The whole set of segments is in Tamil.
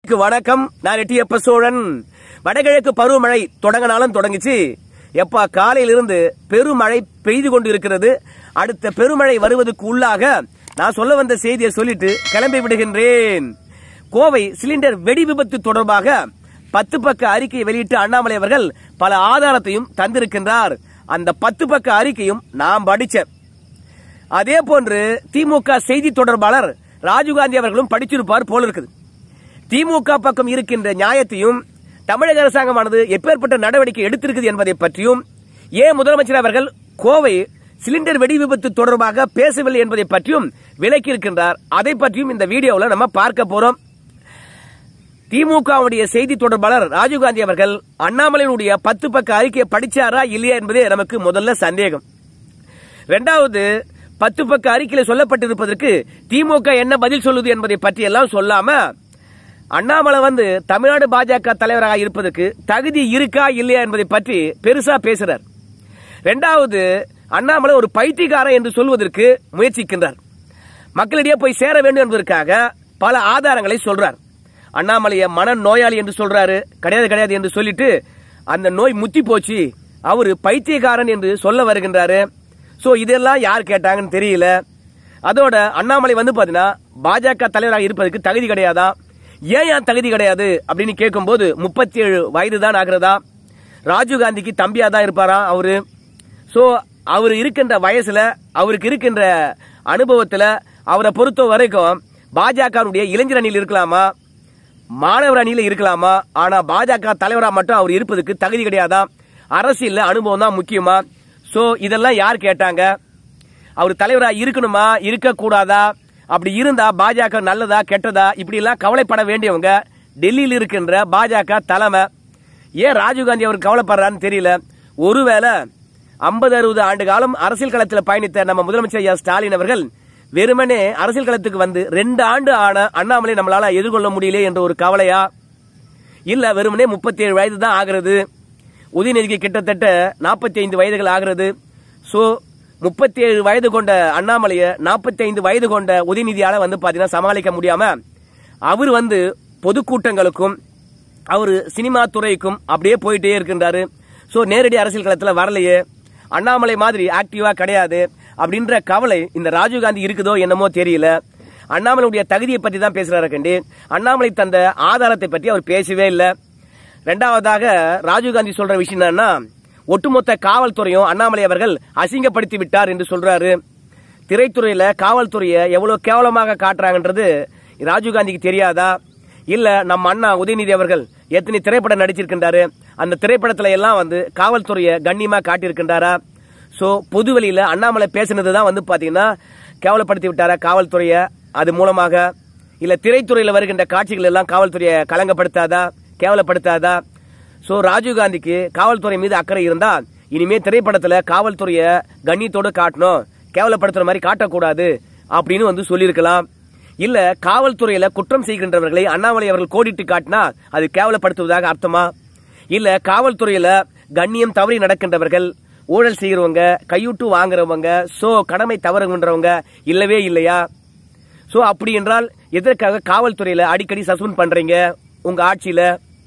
க்கு வணக்கம் நான் எட்டியப்ப சோழன் வடகிழக்கு பருவமழை தொடங்கினாலும் தொடங்கிச்சு எப்பா காலையிலிருந்து பெருமழை பெய்து கொண்டு இருக்கிறது அடுத்த பெருமழை வருவதற்கு உள்ளாக நான் சொல்ல வந்த செய்தியை சொல்லிட்டு கிளம்பி விடுகின்றேன் கோவை சிலிண்டர் வெடி விபத்து தொடர்பாக பத்து பக்க அறிக்கையை வெளியிட்டு அண்ணாமலை அவர்கள் பல ஆதாரத்தையும் தந்திருக்கின்றார் அந்த பத்து பக்க அறிக்கையும் நான் படிச்சேன் அதே போன்று திமுக செய்தி தொடர்பாளர் ராஜீவ்காந்தி அவர்களும் படிச்சிருப்பார் போல இருக்குது திமுக பக்கம் இருக்கின்ற நியாயத்தையும் தமிழக அரசாங்கமானது எப்பேற்பட்ட நடவடிக்கை எடுத்திருக்குது என்பதை பற்றியும் ஏன் முதலமைச்சர் அவர்கள் கோவை சிலிண்டர் வெடி விபத்து தொடர்பாக பேசவில்லை என்பதை பற்றியும் விளக்கி இருக்கின்றார் அதை பற்றியும் இந்த வீடியோவில் நம்ம பார்க்க போறோம் திமுகவுடைய செய்தி தொடர்பாளர் ராஜீவ்காந்தி அவர்கள் அண்ணாமலையினுடைய பத்து பக்க அறிக்கையை படிச்சாரா இல்லையா என்பதே நமக்கு முதல்ல சந்தேகம் இரண்டாவது பத்து பக்க அறிக்கையில் சொல்லப்பட்டிருப்பதற்கு திமுக என்ன பதில் சொல்லுது என்பதை பற்றி எல்லாம் சொல்லாம அண்ணாமலை வந்து தமிழ்நாடு பாஜக தலைவராக இருப்பதற்கு தகுதி இருக்கா இல்லையா என்பதை பற்றி பெருசா பேசுறார் இரண்டாவது அண்ணாமலை ஒரு பைத்தியக்காரன் என்று சொல்வதற்கு முயற்சிக்கின்றார் மக்களிடையே போய் சேர வேண்டும் என்பதற்காக பல ஆதாரங்களை சொல்றார் அண்ணாமலைய மன நோயாளி என்று சொல்றாரு கிடையாது கிடையாது என்று சொல்லிட்டு அந்த நோய் முத்தி போச்சு அவரு பைத்தியக்காரன் என்று சொல்ல வருகின்றாரு சோ இதெல்லாம் யார் கேட்டாங்கன்னு தெரியல அதோட அண்ணாமலை வந்து பாத்தீங்கன்னா பாஜக தலைவராக இருப்பதற்கு தகுதி கிடையாதா ஏன் ஏன் தகுதி கிடையாது அப்படின்னு கேட்கும்போது முப்பத்தி ஏழு வயது தான் ஆகிறதா ராஜீவ் காந்திக்கு தம்பியா தான் இருப்பாரா அவரு சோ அவர் இருக்கின்ற வயசுல அவருக்கு இருக்கின்ற அனுபவத்துல அவரை பொறுத்த வரைக்கும் பாஜகவுடைய இளைஞர் அணியில் இருக்கலாமா மாணவர் அணியில இருக்கலாமா ஆனா பாஜக தலைவரா மட்டும் அவர் இருப்பதற்கு தகுதி கிடையாதா அரசியல்ல அனுபவம் தான் முக்கியமா சோ இதெல்லாம் யார் கேட்டாங்க அவர் தலைவரா இருக்கணுமா இருக்க கூடாதா அப்படி இருந்தா பாஜக நல்லதா கெட்டதா இப்படி எல்லாம் கவலைப்பட வேண்டியவங்க டெல்லியில் இருக்கின்ற பாஜக தலைமை ஏன் ராஜீவ்காந்தி அவர் கவலைப்படுறான்னு தெரியல ஒருவேளை ஐம்பது அறுபது ஆண்டு காலம் அரசியல் களத்தில் பயணித்த நம்ம முதலமைச்சர் ஐயா ஸ்டாலின் அவர்கள் வெறுமனே அரசியல் களத்துக்கு வந்து ரெண்டு ஆண்டு ஆன அண்ணாமலை நம்மளால எதிர்கொள்ள முடியல என்ற ஒரு கவலையா இல்ல வெறுமனே முப்பத்தி ஏழு வயது தான் ஆகிறது உதயநிதிக்கு கிட்டத்தட்ட நாற்பத்தி ஐந்து வயதுகள் ஆகிறது சோ முப்பத்தி ஏழு வயது கொண்ட அண்ணாமலைய நாற்பத்தி ஐந்து வயது கொண்ட உதயநிதியால வந்து பாத்தீங்கன்னா சமாளிக்க முடியாம அவர் வந்து பொதுக்கூட்டங்களுக்கும் அவர் சினிமா துறைக்கும் அப்படியே போயிட்டே இருக்கின்றாரு சோ நேரடி அரசியல் களத்துல வரலையே அண்ணாமலை மாதிரி ஆக்டிவா கிடையாது அப்படின்ற கவலை இந்த ராஜீவ்காந்தி இருக்குதோ என்னமோ தெரியல அண்ணாமலையுடைய தகுதியை பற்றி தான் பேசுறாரு கண்டி அண்ணாமலை தந்த ஆதாரத்தை பற்றி அவர் பேசவே இல்லை ரெண்டாவதாக ராஜீவ்காந்தி சொல்ற விஷயம் என்னன்னா ஒட்டுமொத்த காவல்துறையும் அண்ணாமலை அவர்கள் அசிங்கப்படுத்தி விட்டார் என்று சொல்றாரு திரைத்துறையில காவல்துறையை எவ்வளவு கேவலமாக காட்டுறாங்கன்றது ராஜீவ்காந்திக்கு தெரியாதா இல்ல நம்ம அண்ணா உதயநிதி அவர்கள் எத்தனை திரைப்படம் நடிச்சிருக்கின்றாரு அந்த திரைப்படத்துல எல்லாம் வந்து காவல்துறையை கண்ணியமா காட்டியிருக்கின்றாரா சோ பொதுவெளியில அண்ணாமலை பேசினது தான் வந்து பாத்தீங்கன்னா கேவலப்படுத்தி விட்டாரா காவல்துறையை அது மூலமாக இல்ல திரைத்துறையில வருகின்ற காட்சிகள் எல்லாம் காவல்துறையை கலங்கப்படுத்தாதா கேவலப்படுத்தாதா சோ ராஜீவ்காந்திக்கு காவல்துறை மீது அக்கறை இருந்தா இனிமே திரைப்படத்துல காவல்துறையை கண்ணியத்தோடு காட்டணும் கேவலப்படுத்துற மாதிரி காட்டக்கூடாது அப்படின்னு வந்து சொல்லியிருக்கலாம் இல்ல காவல்துறையில குற்றம் செய்கின்றவர்களை அண்ணாமலை அவர்கள் கோடிட்டு காட்டினா அது கேவலப்படுத்துவதாக அர்த்தமா இல்ல காவல்துறையில கண்ணியம் தவறி நடக்கின்றவர்கள் ஊழல் செய்கிறவங்க கையூட்டு வாங்குறவங்க சோ கடமை தவறுகின்றவங்க இல்லவே இல்லையா சோ அப்படி என்றால் எதற்காக காவல்துறையில அடிக்கடி சஸ்பெண்ட் பண்றீங்க உங்க ஆட்சியில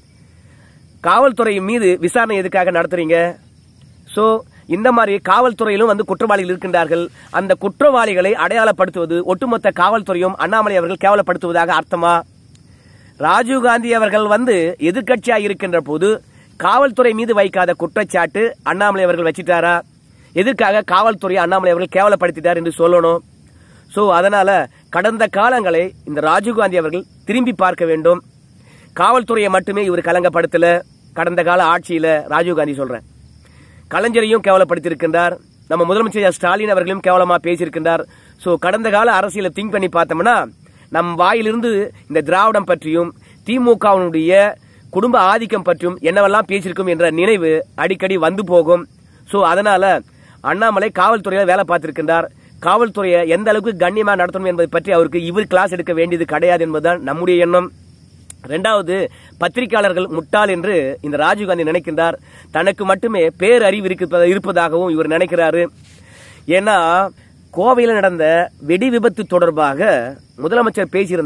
காவல்துறை மீது விசாரணை எதுக்காக நடத்துறீங்க சோ இந்த மாதிரி காவல்துறையிலும் வந்து குற்றவாளிகள் இருக்கின்றார்கள் அந்த குற்றவாளிகளை அடையாளப்படுத்துவது ஒட்டுமொத்த காவல்துறையும் அண்ணாமலை அவர்கள் கேவலப்படுத்துவதாக அர்த்தமா ராஜீவ்காந்தி அவர்கள் வந்து எதிர்க்கட்சியா இருக்கின்ற போது காவல்துறை மீது வைக்காத குற்றச்சாட்டு அண்ணாமலை அவர்கள் வச்சிட்டாரா எதற்காக காவல்துறை அண்ணாமலை அவர்கள் கேவலப்படுத்திட்டார் என்று சொல்லணும் சோ அதனால கடந்த காலங்களை இந்த ராஜீவ்காந்தி அவர்கள் திரும்பி பார்க்க வேண்டும் காவல்துறையை மட்டுமே இவர் கலங்கப்படுத்தல கடந்த கால ஆட்சியில ராஜீவ்காந்தி சொல்றேன் கலைஞரையும் கேவலப்படுத்தியிருக்கின்றார் நம்ம முதலமைச்சர் ஸ்டாலின் அவர்களையும் கேவலமா பேசியிருக்கின்றார் சோ கடந்த கால அரசியலை திங்க் பண்ணி பார்த்தோம்னா நம் வாயிலிருந்து இந்த திராவிடம் பற்றியும் திமுகவினுடைய குடும்ப ஆதிக்கம் பற்றியும் என்னவெல்லாம் பேசியிருக்கும் என்ற நினைவு அடிக்கடி வந்து போகும் சோ அதனால அண்ணாமலை காவல்துறையில வேலை பார்த்திருக்கின்றார் காவல்துறையை எந்த அளவுக்கு கண்ணியமா நடத்தணும் என்பதை பற்றி அவருக்கு இவர் கிளாஸ் எடுக்க வேண்டியது கிடையாது என்பதுதான் நம்முடைய எண்ணம் ரெண்டாவது பத்திரிகையாளர்கள் முட்டாள் என்று இந்த ராஜீவ்காந்தி நினைக்கின்றார் தனக்கு மட்டுமே பேரறிவு இருப்ப- இருப்பதாகவும் இவர் நினைக்கிறாரு ஏன்னா கோவையில் நடந்த வெடி விபத்து தொடர்பாக முதலமைச்சர் பேசியிருந்தா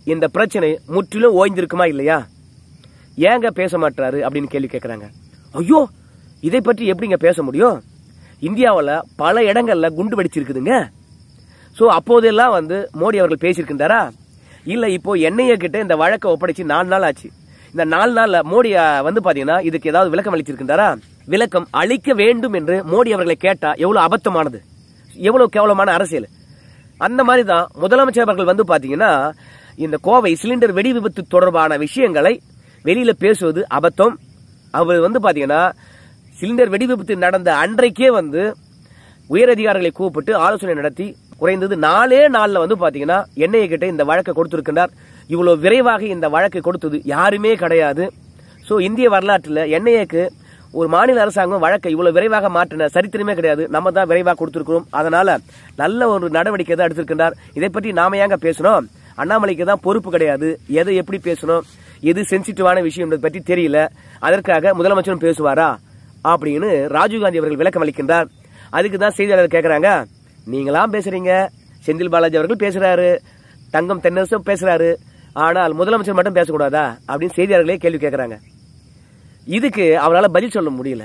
இந்த பிரச்சனை முற்றிலும் ஓய்ந்திருக்குமா இல்லையா ஏங்க பேச மாட்டாரு அப்படின்னு கேள்வி கேட்கறாங்க ஐயோ இதை பற்றி எப்படிங்க பேச முடியும் இந்தியாவில் பல இடங்கள்ல குண்டு வெடிச்சிருக்குதுங்க ஸோ அப்போதெல்லாம் வந்து மோடி அவர்கள் பேசியிருக்கின்றாரா இல்லை இப்போ என்ஐஏ கிட்ட இந்த வழக்கை ஒப்படைச்சு நாலு நாள் ஆச்சு இந்த நாலு நாள்ல மோடி அஹ், வந்து பாத்தீங்கன்னா இதுக்கு ஏதாவது விளக்கம் அளிச்சிருக்கின்றாரா விளக்கம் அளிக்க வேண்டும் என்று மோடி அவர்களை கேட்டா எவ்வளவு அபத்தமானது எவ்வளவு கேவலமான அரசியல் அந்த மாதிரி தான் முதலமைச்சர் அவர்கள் வந்து பாத்தீங்கன்னா இந்த கோவை சிலிண்டர் வெடி விபத்து தொடர்பான விஷயங்களை வெளியில பேசுவது அபத்தம் அவர் வந்து பாத்தீங்கன்னா சிலிண்டர் வெடி விபத்து நடந்த அன்றைக்கே வந்து உயரதிகாரிகளை கூப்பிட்டு ஆலோசனை நடத்தி குறைந்தது நாலே நாள்ல வந்து பாத்தீங்கன்னா என்ஐஏ கிட்ட இந்த வழக்கை கொடுத்திருக்கின்றார் இவ்வளவு விரைவாக இந்த வழக்கை கொடுத்தது யாருமே கிடையாது சோ இந்திய வரலாற்றுல என்ஐஏக்கு ஒரு மாநில அரசாங்கம் வழக்கை இவ்வளவு விரைவாக மாற்றின சரித்திரமே கிடையாது நம்ம தான் விரைவாக கொடுத்திருக்கிறோம் அதனால நல்ல ஒரு நடவடிக்கை தான் எடுத்திருக்கின்றார் இதை பற்றி நாம ஏங்க பேசணும் அண்ணாமலைக்கு தான் பொறுப்பு கிடையாது எதை எப்படி பேசணும் எது சென்சிட்டிவான விஷயம் என்பதை பற்றி தெரியல அதற்காக முதலமைச்சரும் பேசுவாரா அப்படின்னு ராஜீவ்காந்தி அவர்கள் விளக்கம் அளிக்கின்றார் அதுக்கு தான் செய்தியாளர் கேட்கறாங்க நீங்களாம் பேசுறீங்க செந்தில் பாலாஜி அவர்கள் பேசுறாரு தங்கம் தென்னரசும் பேசுறாரு ஆனால் முதலமைச்சர் மட்டும் பேசக்கூடாதா அப்படின்னு செய்தியாளர்களே கேள்வி கேட்கறாங்க இதுக்கு அவரால பதில் சொல்ல முடியல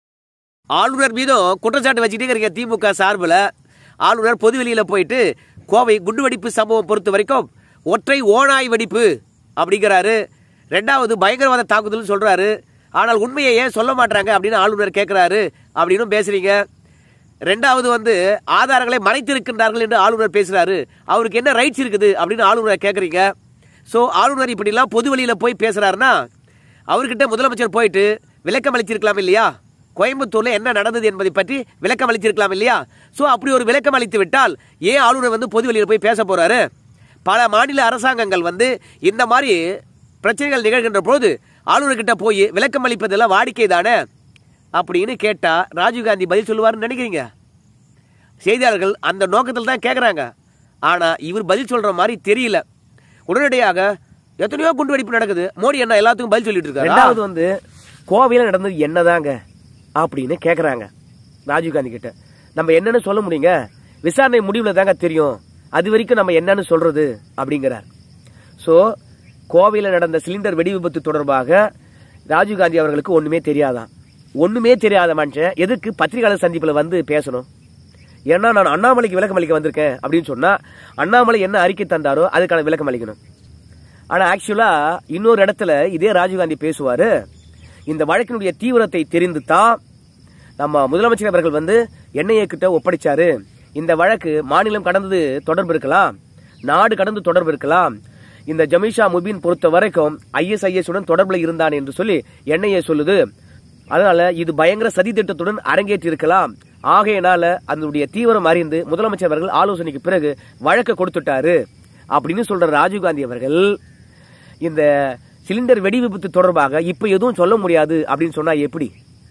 ஆளுநர் மீதும் குற்றச்சாட்டு வச்சுட்டே இருக்க திமுக சார்பில் ஆளுநர் பொதுவெளியில போயிட்டு கோவை குண்டுவெடிப்பு சம்பவம் பொறுத்த வரைக்கும் ஒற்றை ஓனாய் வெடிப்பு அப்படிங்கிறாரு ரெண்டாவது பயங்கரவாத தாக்குதல் சொல்றாரு ஆனால் உண்மையை ஏன் சொல்ல மாட்டாங்க அப்படின்னு ஆளுநர் கேட்கிறாரு அப்படின்னு பேசுறீங்க ரெண்டாவது வந்து ஆதாரங்களை மறைத்திருக்கின்றார்கள் என்று ஆளுநர் பேசுறாரு அவருக்கு என்ன ரைட்ஸ் இருக்குது அப்படின்னு ஆளுநர் கேட்குறீங்க ஸோ ஆளுநர் இப்படிலாம் பொது வெளியில போய் பேசுறாருன்னா அவர்கிட்ட முதலமைச்சர் போயிட்டு விளக்கம் அளிச்சிருக்கலாம் இல்லையா கோயம்புத்தூர்ல என்ன நடந்தது என்பதை பற்றி விளக்கம் அளிச்சிருக்கலாம் இல்லையா ஸோ அப்படி ஒரு விளக்கம் அளித்து விட்டால் ஏன் ஆளுநர் வந்து பொது வெளியில போய் பேச போறாரு பல மாநில அரசாங்கங்கள் வந்து இந்த மாதிரி பிரச்சனைகள் நிகழ்கின்ற போது ஆளுநர்கிட்ட போய் விளக்கம் அளிப்பதெல்லாம் வாடிக்கை தானே அப்படின்னு கேட்டா ராஜீவ்காந்தி பதில் சொல்லுவாருன்னு நினைக்கிறீங்க செய்தியாளர்கள் அந்த நோக்கத்தில் தான் கேட்குறாங்க ஆனா இவர் பதில் சொல்ற மாதிரி தெரியல உடனடியாக எத்தனையோ குண்டு வெடிப்பு நடக்குது மோடி என்ன எல்லாத்துக்கும் பதில் சொல்லிட்டு இருக்காரு ரெண்டாவது வந்து கோவையில் நடந்தது என்னதாங்க அப்படின்னு கேட்குறாங்க ராஜீவ்காந்தி கிட்ட நம்ம என்னன்னு சொல்ல முடியுங்க விசாரணை முடிவில் தாங்க தெரியும் அது வரைக்கும் நம்ம என்னன்னு சொல்றது அப்படிங்கிறார் ஸோ கோவையில் நடந்த சிலிண்டர் வெடி விபத்து தொடர்பாக ராஜீவ்காந்தி அவர்களுக்கு ஒண்ணுமே தெரியாதான் ஒண்ணுமே தெரியாத மனுஷன் எதுக்கு பத்திரிகையாளர் சந்திப்பில் வந்து பேசணும் ஏன்னா நான் அண்ணாமலைக்கு விளக்கம் அளிக்க வந்திருக்கேன் அப்படின்னு சொன்னா அண்ணாமலை என்ன அறிக்கை தந்தாரோ அதுக்கான விளக்கம் அளிக்கணும் ஆனா ஆக்சுவலா இன்னொரு இடத்துல இதே ராஜீவ்காந்தி பேசுவாரு இந்த வழக்கினுடைய தீவிரத்தை தெரிந்து தான் நம்ம முதலமைச்சர் அவர்கள் வந்து என்ஐஏ கிட்ட ஒப்படைச்சாரு இந்த வழக்கு மாநிலம் கடந்தது தொடர்பு இருக்கலாம் நாடு கடந்து தொடர்பு இருக்கலாம் இந்த ஜமீஷா முபீன் பொறுத்த வரைக்கும் ஐஎஸ்ஐஎஸ் உடன் தொடர்புல இருந்தான் என்று சொல்லி என்ஐஏ சொல்லுது அதனால இது பயங்கர சதி திட்டத்துடன் அரங்கேற்றி இருக்கலாம் ஆகையினால அதனுடைய தீவிரம் அறிந்து முதலமைச்சர் அவர்கள் ஆலோசனைக்கு பிறகு வழக்க கொடுத்துட்டாரு அப்படின்னு சொல்ற ராஜீவ்காந்தி அவர்கள் இந்த சிலிண்டர் வெடி விபத்து தொடர்பாக இப்ப எதுவும் சொல்ல முடியாது அப்படின்னு சொன்னா எப்படி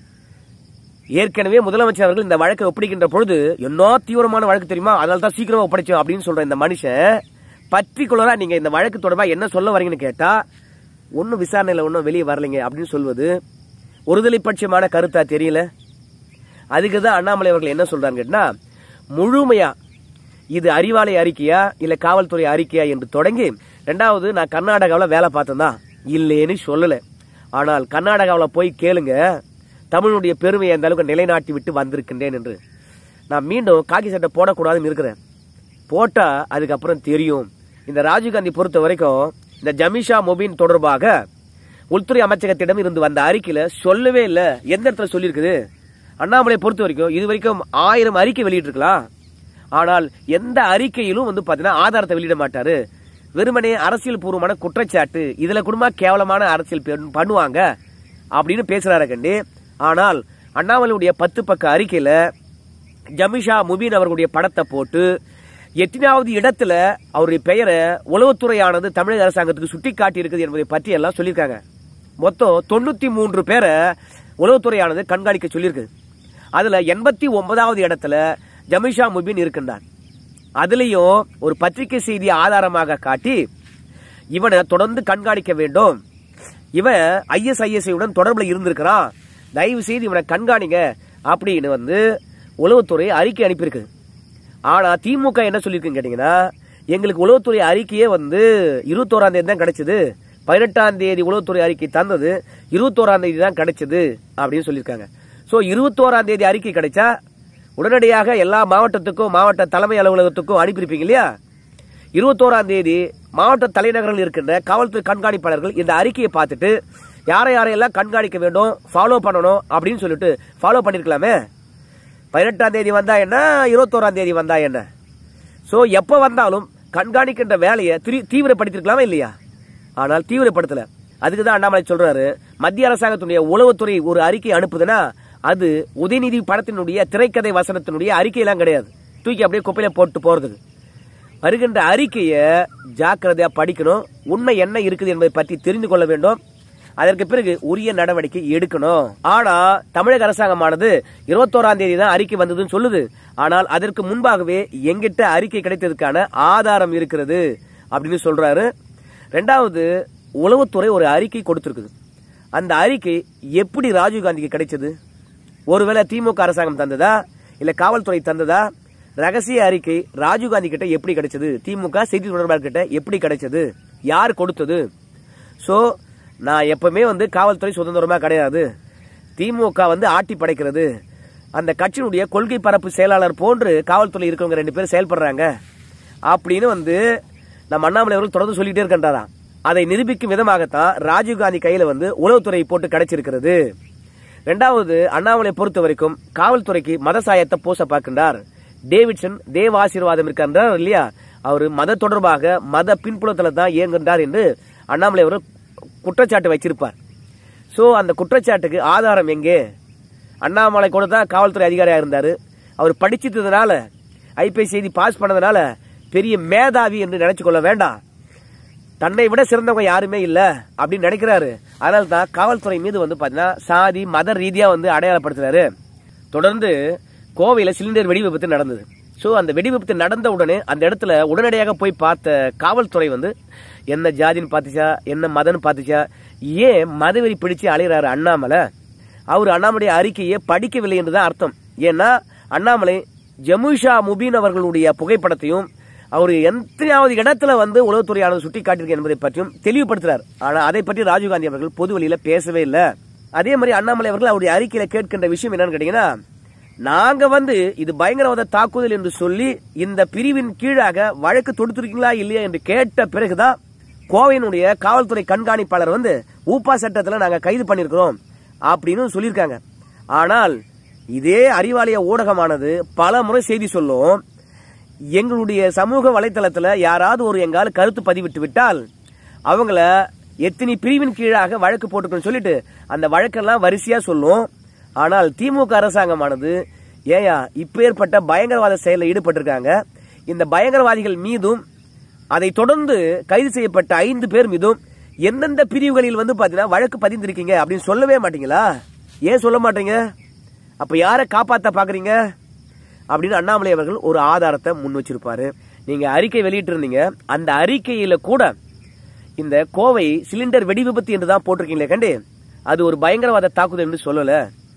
ஏற்கனவே முதலமைச்சர் அவர்கள் இந்த வழக்கை ஒப்படைக்கின்ற பொழுது என்ன தீவிரமான வழக்கு தெரியுமா அதனால தான் சீக்கிரமா ஒப்படைச்சோம் அப்படின்னு சொல்ற இந்த மனுஷன் பர்டிகுலரா நீங்க இந்த வழக்கு தொடர்பா என்ன சொல்ல வரீங்கன்னு கேட்டா ஒன்னும் விசாரணையில ஒன்றும் வெளியே வரலைங்க அப்படின்னு சொல்வது ஒருதலை பட்சமான கருத்தா தெரியல அதுக்கு தான் அண்ணாமலை அவர்கள் என்ன சொல்றாங்க கேட்டா முழுமையா இது அறிவாலய அறிக்கையா இல்ல காவல்துறை அறிக்கையா என்று தொடங்கி ரெண்டாவது நான் கர்நாடகாவில் வேலை பார்த்தேன் தான் இல்லைன்னு சொல்லல ஆனால் கர்நாடகாவில் போய் கேளுங்க தமிழுடைய பெருமையை அந்த அளவுக்கு நிலைநாட்டி விட்டு வந்திருக்கின்றேன் என்று நான் மீண்டும் காக்கி சட்டை போடக்கூடாதுன்னு இருக்கிறேன் போட்டா அதுக்கப்புறம் தெரியும் இந்த ராஜீவ்காந்தி பொறுத்த வரைக்கும் இந்த ஜமிஷா மொபின் தொடர்பாக உள்துறை அமைச்சகத்திடம் இருந்து வந்த அறிக்கையில சொல்லவே இல்லை எந்த இடத்துல சொல்லியிருக்குது அண்ணாமலை பொறுத்த வரைக்கும் இது வரைக்கும் ஆயிரம் அறிக்கை வெளியிட்டிருக்கலாம் ஆனால் எந்த அறிக்கையிலும் வந்து பாத்தீங்கன்னா ஆதாரத்தை வெளியிட மாட்டாரு வெறுமனே அரசியல் பூர்வமான குற்றச்சாட்டு இதுல குடும்ப கேவலமான அரசியல் பெண் பண்ணுவாங்க அப்படின்னு பேசுறாரு கண்டி ஆனால் அண்ணாமலையுடைய பத்து பக்க அறிக்கையில ஜமிஷா முபீன் அவர்களுடைய படத்தை போட்டு எத்தனாவது இடத்துல அவருடைய பெயரை உளவுத்துறையானது தமிழக அரசாங்கத்துக்கு சுட்டி காட்டி இருக்குது என்பதை பற்றி எல்லாம் சொல்லியிருக்காங்க மொத்தம் தொண்ணூத்தி மூன்று பேரை உளவுத்துறையானது கண்காணிக்க சொல்லியிருக்கு அதுல எண்பத்தி ஒன்பதாவது இடத்துல ஜமிஷா முபீன் இருக்கின்றார் அதுலயும் ஒரு பத்திரிகை செய்தி ஆதாரமாக காட்டி இவனை தொடர்ந்து கண்காணிக்க வேண்டும் இவன் ஐஎஸ்ஐஎஸ் உடன் தொடர்புல இருந்திருக்கிறான் தயவு செய்து இவனை கண்காணிங்க அப்படின்னு வந்து உளவுத்துறை அறிக்கை அனுப்பியிருக்கு ஆனா திமுக என்ன சொல்லியிருக்குன்னு கேட்டீங்கன்னா எங்களுக்கு உளவுத்துறை அறிக்கையே வந்து இருபத்தோராம் தேதி தான் கிடைச்சது பதினெட்டாம் தேதி உளவுத்துறை அறிக்கை தந்தது இருபத்தோராம் தேதி தான் கிடைச்சது அப்படின்னு சொல்லியிருக்காங்க ஸோ இருபத்தோராம் தேதி அறிக்கை கிடைச்சா உடனடியாக எல்லா மாவட்டத்துக்கும் மாவட்ட தலைமை அலுவலகத்துக்கும் அனுப்பியிருப்பீங்க இல்லையா இருபத்தோராம் தேதி மாவட்ட தலைநகரில் இருக்கின்ற காவல்துறை கண்காணிப்பாளர்கள் இந்த அறிக்கையை பார்த்துட்டு யாரை யாரையெல்லாம் கண்காணிக்க வேண்டும் ஃபாலோ பண்ணணும் அப்படின்னு சொல்லிட்டு ஃபாலோ பண்ணிருக்கலாமே பதினெட்டாம் தேதி வந்தா என்ன இருபத்தோராம் தேதி வந்தா என்ன ஸோ எப்போ வந்தாலும் கண்காணிக்கின்ற வேலையை திரி- தீவிரப்படுத்திருக்கலாமா இல்லையா ஆனால் தீவிரப்படுத்தல அதுக்கு தான் அண்ணாமலை சொல்றாரு மத்திய அரசாங்கத்தினுடைய உளவுத்துறை ஒரு அறிக்கை அனுப்புதுன்னா அது உதயநிதி படத்தினுடைய திரைக்கதை வசனத்தினுடைய அறிக்கையெல்லாம் கிடையாது தூக்கி அப்படியே குப்பையில போட்டு போறதுக்கு வருகின்ற அறிக்கையை ஜாக்கிரதையா படிக்கணும் உண்மை என்ன இருக்குது என்பதை பற்றி தெரிந்து கொள்ள வேண்டும் அதற்கு பிறகு உரிய நடவடிக்கை எடுக்கணும் ஆனா தமிழக அரசாங்கமானது இருபத்தோராம் தேதி தான் அறிக்கை வந்ததுன்னு சொல்லுது ஆனால் அதற்கு முன்பாகவே எங்கிட்ட அறிக்கை கிடைத்ததுக்கான ஆதாரம் இருக்கிறது அப்படின்னு சொல்றாரு ரெண்டாவது உளவுத்துறை ஒரு அறிக்கை கொடுத்திருக்குது அந்த அறிக்கை எப்படி ராஜீவ்காந்திக்கு கிடைச்சது ஒருவேளை திமுக அரசாங்கம் தந்ததா இல்ல காவல்துறை தந்ததா ரகசிய அறிக்கை ராஜீவ்காந்தி கிட்ட எப்படி கிடைச்சது திமுக செய்தி தொடர்பாளர் கிட்ட எப்படி கிடைச்சது யார் கொடுத்தது சோ நான் எப்பவுமே வந்து காவல்துறை சுதந்திரமா கிடையாது திமுக வந்து ஆட்டி படைக்கிறது அந்த கட்சியினுடைய கொள்கை பரப்பு செயலாளர் போன்று காவல்துறை இருக்கவங்க ரெண்டு பேரும் செயல்படுறாங்க அப்படின்னு வந்து நம்ம அண்ணாமலை அவர்கள் தொடர்ந்து சொல்லிட்டே இருக்கின்றாராம் அதை நிரூபிக்கும் விதமாகத்தான் ராஜீவ்காந்தி கையில வந்து உளவுத்துறை போட்டு கிடைச்சிருக்கிறது ரெண்டாவது அண்ணாமலை பொறுத்த வரைக்கும் காவல்துறைக்கு மத சாயத்தை பூச பார்க்கின்றார் டேவிட்சன் தேவ ஆசீர்வாதம் இருக்கின்றார் இல்லையா அவர் மத தொடர்பாக மத பின்புலத்துல தான் இயங்குகின்றார் என்று அண்ணாமலை அவர் குற்றச்சாட்டு வச்சிருப்பார் சோ அந்த குற்றச்சாட்டுக்கு ஆதாரம் எங்கே அண்ணாமலை கூட தான் காவல்துறை அதிகாரியா இருந்தாரு அவர் படிச்சதுனால ஐபிஎஸ் செய்தி பாஸ் பண்ணதுனால பெரிய மேதாவி என்று நினைச்சு கொள்ள வேண்டாம் தன்னை விட சிறந்தவங்க யாருமே இல்ல அப்படின்னு நினைக்கிறாரு அதனால தான் காவல்துறை மீது வந்து பாத்தீங்கன்னா சாதி மத ரீதியா வந்து அடையாளப்படுத்துறாரு தொடர்ந்து கோவையில சிலிண்டர் வெடி விபத்து நடந்தது சோ அந்த வெடி விபத்து நடந்த உடனே அந்த இடத்துல உடனடியாக போய் பார்த்த காவல்துறை வந்து என்ன ஜாதின்னு பார்த்துச்சா என்ன மதன்னு பார்த்துச்சா ஏன் மதவெறி பிடிச்சு அலைகிறாரு அண்ணாமலை அவர் அண்ணாமலை அறிக்கையை படிக்கவில்லை என்றுதான் அர்த்தம் ஏன்னா அண்ணாமலை ஜமுஷா முபீன் அவர்களுடைய புகைப்படத்தையும் அவர் எத்தனையாவது இடத்துல வந்து உளவுத்துறையானது சுட்டி காட்டியிருக்கு என்பதை பற்றியும் தெளிவுபடுத்துறார் ஆனா அதை பற்றி ராஜீவ்காந்தி அவர்கள் பொது வழியில பேசவே இல்லை அதே மாதிரி அண்ணாமலை அவர்கள் அவருடைய அறிக்கையில கேட்கின்ற விஷயம் என்னன்னு கேட்டீங்கன்னா நாங்க வந்து இது பயங்கரவாத தாக்குதல் என்று சொல்லி இந்த பிரிவின் கீழாக வழக்கு தொடுத்திருக்கீங்களா இல்லையா என்று கேட்ட பிறகுதான் கோவையினுடைய காவல்துறை கண்காணிப்பாளர் வந்து ஊப்பா சட்டத்துல நாங்க கைது பண்ணிருக்கிறோம் அப்படின்னு சொல்லியிருக்காங்க ஆனால் இதே அறிவாலய ஊடகமானது பல முறை செய்தி சொல்லும் எங்களுடைய சமூக வலைத்தளத்துல யாராவது ஒரு எங்கால கருத்து பதிவிட்டு விட்டால் அவங்கள எத்தனை பிரிவின் கீழாக வழக்கு போட்டுக்கணும்னு சொல்லிட்டு அந்த வழக்கெல்லாம் வரிசையா சொல்லும் ஆனால் திமுக அரசாங்கமானது ஏயா இப்பேற்பட்ட பயங்கரவாத செயலில் ஈடுபட்டிருக்காங்க இந்த பயங்கரவாதிகள் மீதும் அதை தொடர்ந்து கைது செய்யப்பட்ட ஐந்து பேர் மீதும் எந்தெந்த பிரிவுகளில் வந்து பாத்தீங்கன்னா வழக்கு பதிந்திருக்கீங்க அப்படின்னு சொல்லவே மாட்டீங்களா ஏன் சொல்ல மாட்டீங்க அப்ப யாரை காப்பாத்த பாக்குறீங்க அப்படின்னு அண்ணாமலை அவர்கள் ஒரு ஆதாரத்தை முன் வச்சிருப்பாரு நீங்க அறிக்கை வெளியிட்டு இருந்தீங்க அந்த அறிக்கையில கூட இந்த கோவை சிலிண்டர் வெடி விபத்து என்று தான் போட்டிருக்கீங்களே கண்டு அது ஒரு பயங்கரவாத தாக்குதல் என்று சொல்லல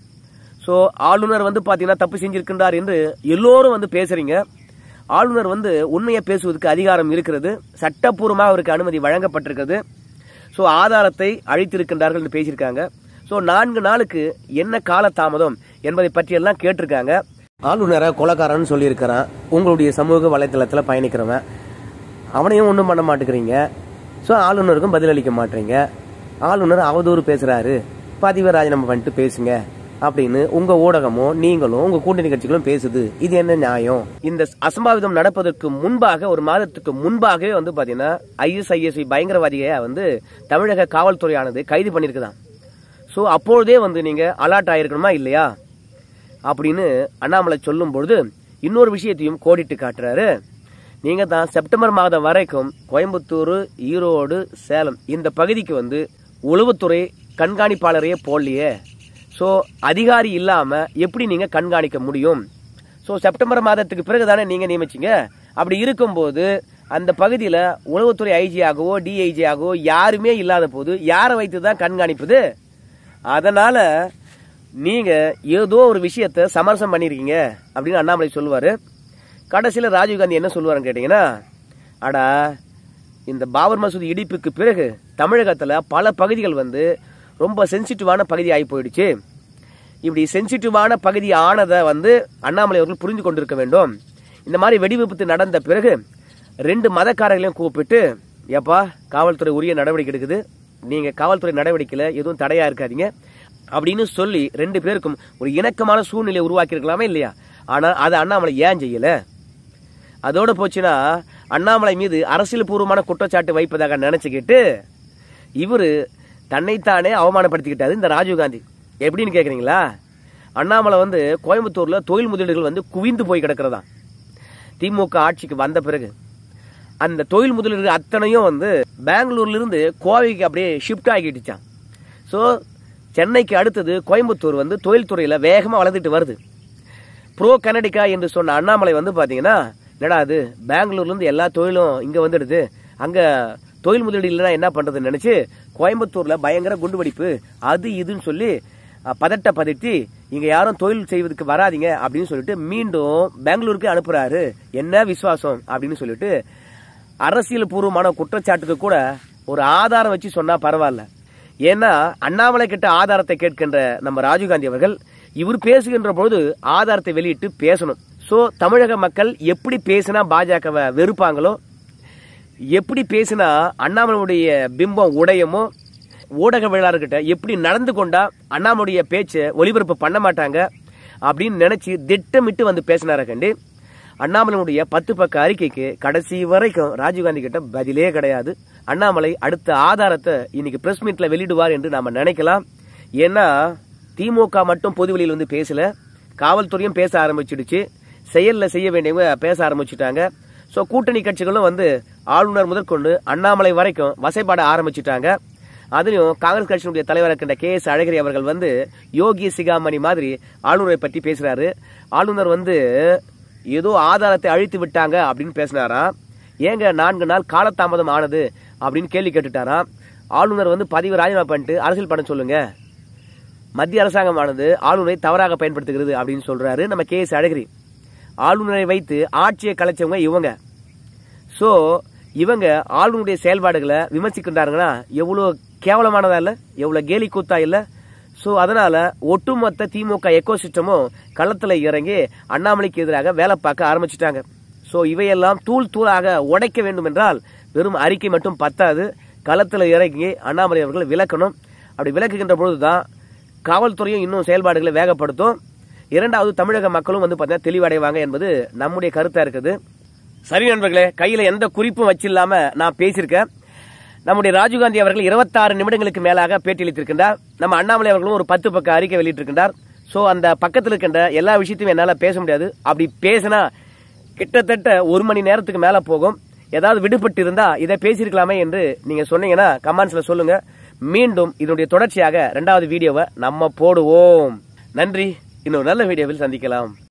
சோ ஆளுநர் வந்து பாத்தீங்கன்னா தப்பு செஞ்சிருக்கின்றார் என்று எல்லோரும் வந்து பேசுறீங்க ஆளுநர் வந்து உண்மையை பேசுவதற்கு அதிகாரம் இருக்கிறது சட்டப்பூர்வமாக அவருக்கு அனுமதி வழங்கப்பட்டிருக்கிறது சோ ஆதாரத்தை அழித்திருக்கின்றார்கள் என்று பேசியிருக்காங்க சோ நான்கு நாளுக்கு என்ன கால தாமதம் என்பதை பற்றியெல்லாம் கேட்டிருக்காங்க ஆளுநரை கொலக்காரன்னு சொல்லியிருக்கிறான் உங்களுடைய சமூக வலைத்தளத்துல பயணிக்கிறவன் அவனையும் ஒன்றும் பண்ண மாட்டேங்கிறீங்க ஸோ ஆளுநருக்கும் பதிலளிக்க மாட்டீங்க ஆளுநர் அவதூறு பேசுறாரு பதிவை ராஜினாமா பண்ணிட்டு பேசுங்க அப்படின்னு உங்க ஊடகமோ நீங்களும் உங்க கூட்டணி கட்சிகளும் பேசுது இது என்ன நியாயம் இந்த அசம்பாவிதம் நடப்பதற்கு முன்பாக ஒரு மாதத்துக்கு முன்பாகவே வந்து பாத்தீங்கன்னா ஐஎஸ்ஐஎஸ்ஐ பயங்கரவாதியை வந்து தமிழக காவல்துறையானது கைது பண்ணியிருக்குதான் ஸோ அப்பொழுதே வந்து நீங்க அலர்ட் ஆயிருக்கணுமா இல்லையா அப்படின்னு அண்ணாமலை சொல்லும் பொழுது இன்னொரு விஷயத்தையும் கோடிட்டு காட்டுறாரு நீங்க தான் செப்டம்பர் மாதம் வரைக்கும் கோயம்புத்தூர் ஈரோடு சேலம் இந்த பகுதிக்கு வந்து உளவுத்துறை கண்காணிப்பாளரையே போடலையே ஸோ அதிகாரி இல்லாம எப்படி நீங்க கண்காணிக்க முடியும் ஸோ செப்டம்பர் மாதத்துக்கு பிறகு தானே நீங்க நியமிச்சீங்க அப்படி இருக்கும்போது அந்த பகுதியில் உளவுத்துறை ஐஜி ஆகவோ டிஐஜி ஆகவோ யாருமே இல்லாத போது யாரை வைத்து தான் கண்காணிப்பது அதனால நீங்க ஏதோ ஒரு விஷயத்த சமரசம் பண்ணிருக்கீங்க அப்படின்னு அண்ணாமலை சொல்லுவாரு கடைசியில் ராஜீவ்காந்தி என்ன சொல்லுவாருன்னு கேட்டீங்கன்னா அடா இந்த பாபர் மசூதி இடிப்புக்கு பிறகு தமிழகத்துல பல பகுதிகள் வந்து ரொம்ப சென்சிட்டிவான பகுதி ஆகி போயிடுச்சு இப்படி சென்சிட்டிவான பகுதி ஆனதை வந்து அண்ணாமலை அவர்கள் புரிந்து கொண்டிருக்க வேண்டும் இந்த மாதிரி வெடி விபத்து நடந்த பிறகு ரெண்டு மதக்காரர்களையும் கூப்பிட்டு ஏப்பா காவல்துறை உரிய நடவடிக்கை எடுக்குது நீங்க காவல்துறை நடவடிக்கையில எதுவும் தடையா இருக்காதீங்க அப்படின்னு சொல்லி ரெண்டு பேருக்கும் ஒரு இணக்கமான சூழ்நிலையை உருவாக்கி இருக்கலாமே இல்லையா ஆனா அதை அண்ணாமலை ஏன் செய்யல அதோட போச்சுன்னா அண்ணாமலை மீது அரசியல் பூர்வமான குற்றச்சாட்டு வைப்பதாக நினைச்சுக்கிட்டு இவரு தன்னைத்தானே அவமானப்படுத்திக்கிட்டாரு இந்த ராஜீவ்காந்தி எப்படின்னு கேக்குறீங்களா அண்ணாமலை வந்து கோயம்புத்தூர்ல தொழில் முதலீடுகள் வந்து குவிந்து போய் கிடக்கிறதா திமுக ஆட்சிக்கு வந்த பிறகு அந்த தொழில் முதலீடுகள் அத்தனையும் வந்து பெங்களூர்ல இருந்து கோவைக்கு அப்படியே ஷிஃப்ட் ஆகிட்டுச்சான் ஸோ சென்னைக்கு அடுத்தது கோயம்புத்தூர் வந்து தொழில்துறையில வேகமா வளர்ந்துட்டு வருது ப்ரோ கனடிகா என்று சொன்ன அண்ணாமலை வந்து பாத்தீங்கன்னா என்னடா அது பெங்களூர்ல இருந்து எல்லா தொழிலும் இங்க வந்துடுது அங்க தொழில் முதலீடு இல்லைன்னா என்ன பண்றதுன்னு நினைச்சு கோயம்புத்தூர்ல பயங்கர குண்டுவெடிப்பு அது இதுன்னு சொல்லி அஹ், பதட்ட பதட்டி இங்க யாரும் தொழில் செய்வதற்கு வராதீங்க அப்படின்னு சொல்லிட்டு மீண்டும் பெங்களூருக்கு அனுப்புறாரு என்ன விசுவாசம் அப்படின்னு சொல்லிட்டு அரசியல் பூர்வமான குற்றச்சாட்டுக்கு கூட ஒரு ஆதாரம் வச்சு சொன்னா பரவாயில்ல ஏன்னா அண்ணாமலை கிட்ட ஆதாரத்தை கேட்கின்ற நம்ம ராஜீவ்காந்தி அவர்கள் இவர் பேசுகின்ற பொழுது ஆதாரத்தை வெளியிட்டு பேசணும் சோ தமிழக மக்கள் எப்படி பேசினா பாஜகவை வெறுப்பாங்களோ எப்படி பேசினா அண்ணாமலையுடைய பிம்பம் உடையமோ ஊடகவியலாளர்கிட்ட எப்படி நடந்து கொண்டா அண்ணாமலையுடைய பேச்சை ஒளிபரப்பு பண்ண மாட்டாங்க அப்படின்னு நினைச்சு திட்டமிட்டு வந்து பேசினார கண்டு அண்ணாமலையுடைய பத்து பக்க அறிக்கைக்கு கடைசி வரைக்கும் ராஜீவ்காந்தி கிட்ட பதிலே கிடையாது அண்ணாமலை அடுத்த ஆதாரத்தை இன்னைக்கு பிரஸ் மீட்ல வெளியிடுவார் என்று நாம நினைக்கலாம் ஏன்னா திமுக மட்டும் பொதுவெளியில் வந்து பேசல காவல்துறையும் பேச ஆரம்பிச்சிடுச்சு செயல்ல செய்ய வேண்டியவங்க பேச ஆரம்பிச்சுட்டாங்க சோ கூட்டணி கட்சிகளும் வந்து ஆளுநர் முதற்கொண்டு அண்ணாமலை வரைக்கும் வசைப்பாட ஆரம்பிச்சுட்டாங்க அதுலயும் காங்கிரஸ் கட்சியினுடைய தலைவர் இருக்கின்ற கே எஸ் அழகிரி அவர்கள் வந்து யோகி சிகாமணி மாதிரி ஆளுநரை பற்றி பேசுறாரு ஆளுநர் வந்து ஏதோ ஆதாரத்தை அழித்து விட்டாங்க அப்படின்னு பேசினாராம் ஏங்க நான்கு நாள் காலதாமதம் ஆனது அப்படின்னு கேள்வி கேட்டுட்டாராம் ஆளுநர் வந்து பதிவு ராஜினாமா பண்ணிட்டு அரசியல் பண்ண சொல்லுங்க மத்திய அரசாங்கமானது ஆளுநரை தவறாக பயன்படுத்துகிறது அப்படின்னு சொல்றாரு நம்ம கே எஸ் அழகிரி ஆளுநரை வைத்து ஆட்சியை கலைச்சவங்க இவங்க சோ இவங்க ஆளுநருடைய செயல்பாடுகளை விமர்சிக்கின்றாங்கன்னா எவ்வளவு கேவலமானதா இல்ல எவ்வளவு கேலி கூத்தா இல்ல சோ அதனால ஒட்டுமொத்த திமுக எக்கோ சிஸ்டமும் களத்துல இறங்கி அண்ணாமலைக்கு எதிராக வேலை பார்க்க ஆரம்பிச்சிட்டாங்க சோ இவையெல்லாம் தூள் தூளாக உடைக்க வேண்டும் என்றால் வெறும் அறிக்கை மட்டும் பத்தாது களத்துல இறங்கி அண்ணாமலை அவர்கள் விளக்கணும் அப்படி விளக்குகின்ற பொழுதுதான் காவல்துறையும் இன்னும் செயல்பாடுகளை வேகப்படுத்தும் இரண்டாவது தமிழக மக்களும் வந்து பார்த்தீங்கன்னா தெளிவடைவாங்க என்பது நம்முடைய கருத்தா இருக்குது சரி நண்பர்களே கையில எந்த குறிப்பும் வச்சில்லாம நான் பேசியிருக்கேன் நம்முடைய ராஜீவ்காந்தி அவர்கள் 26 நிமிடங்களுக்கு மேலாக பேட்டியளித்திருக்கின்றார் நம்ம அண்ணாமலை அவர்களும் ஒரு பத்து பக்க அறிக்கை வெளியிட்டிருக்கின்றார் சோ அந்த பக்கத்தில் இருக்கின்ற எல்லா விஷயத்தையும் என்னால பேச முடியாது அப்படி பேசினா கிட்டத்தட்ட ஒரு மணி நேரத்துக்கு மேல போகும் ஏதாவது விடுபட்டு இருந்தா இதை பேசியிருக்கலாமே என்று நீங்க சொன்னீங்கன்னா கமெண்ட்ஸ்ல சொல்லுங்க மீண்டும் இதனுடைய தொடர்ச்சியாக இரண்டாவது வீடியோவை நம்ம போடுவோம் நன்றி இன்னொரு நல்ல வீடியோவில் சந்திக்கலாம்